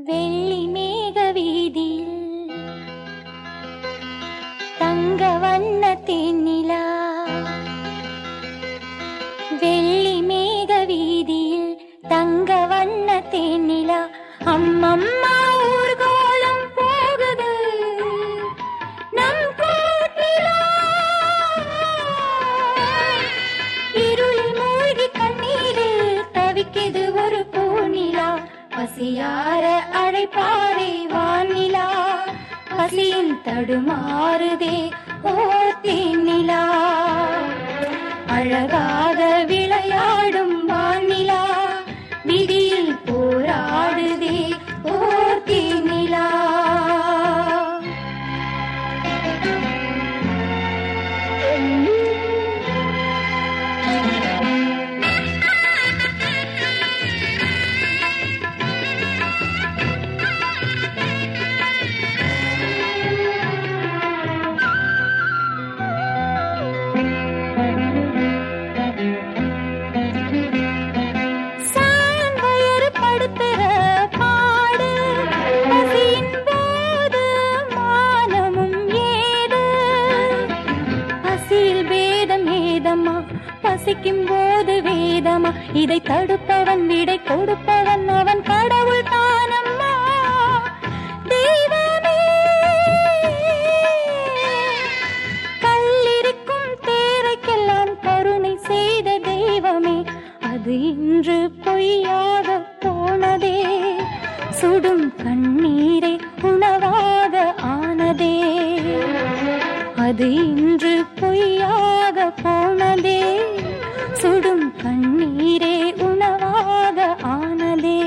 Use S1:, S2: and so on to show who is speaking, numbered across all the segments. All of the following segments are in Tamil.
S1: வெள்ளி மேக வீதியில் தங்க வண்ண தேனிலா வெள்ளி மேக வீதியில் தங்க வண்ண தேனிலா அம்மம்மா ஊர்கோலம் போகுது நம் கூட்டிலா இருளில் மூழ்கி கண்ணீரில் தவிக்குது ஒரு பூநிலா பசியார அழைப்பாரே வானிலா பசியில் தடுமாறுதே ஓ தேனிலா அழகாக விளையாடும் வானிலா விதியில் போராடுதே ஓ தேனிலா சான் வயறு படுத்துற பாடு பசியின் போது மானமும் ஏது பசியில் வேதம் ஏதம்மா பசிக்கும் போது வேதமா இதை தடுப்பவன் விடை கொடுப்பவன் அவன் கடவுள் தானம்மா தெய்வமே கல்லிருக்கும் தேரைக்கெல்லாம் கருணை செய்த தெய்வமே அது இன்று பொய்யாக போனதே சுடும் கண்ணீரை உணவாக ஆனதே அது இன்று பொய்யாக போனதே சுடும் கண்ணீரே உணவாக ஆனதே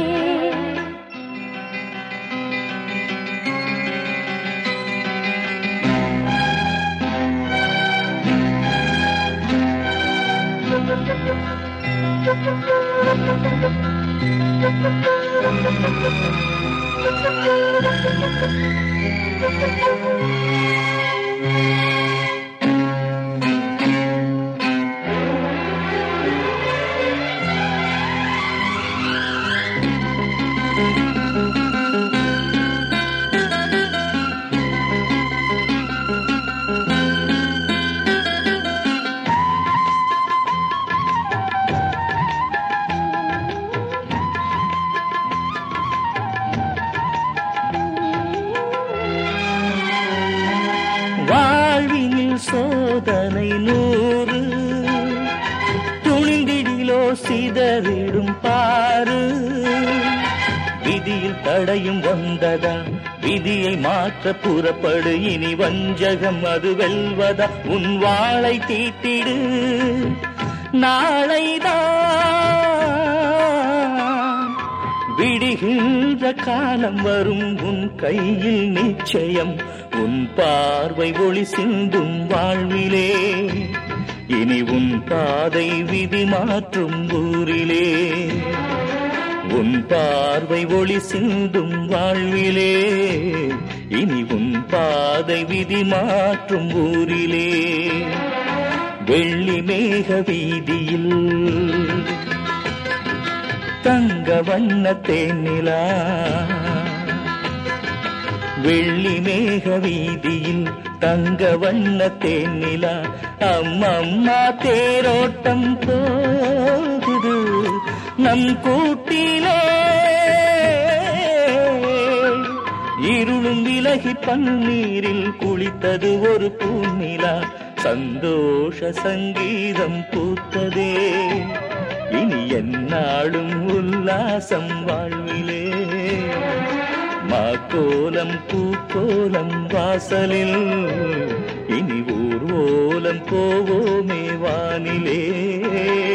S2: வாழ்வினில் சோதனை நூறு துணிந்திடிலோ சிதறிடும் பாரு விதியில் தடையும் வந்ததா விதியை மாற்ற புறப்படு இனி வஞ்சகம் அது வெல்வதா உன் வாளை தீட்டிடு நாளைதான் விடுகின்ற காலம் வரும் உன் கையில் நிச்சயம் உன் பார்வை ஒளி சிந்தும் வாழ்விலே இனி உன் பாதை விதி மாற்றும் ஊரிலே உன் பார்வை ஒளி சிந்தும் வாழ்விலே இனி உன் பாதை விதி மாற்றும் ஊரிலே வெள்ளி மேக வீதியில் தங்க வண்ண தேனிலா வெள்ளி மேக வீதியில் தங்க வண்ண தேனிலா அம்மம்மா தேரோட்டம் போகுது நம் கூட்டிலே இருளும் விலகி பன்னீரில் குளித்தது ஒரு பூநிலா சந்தோஷ சங்கீதம் பூத்ததே இனி என்னாலும் உல்லாசம் வாழ்விலே மாக்கோலம் பூக்கோலம் வாசலில் இனி ஊர்வோலம் போவோமே வானிலே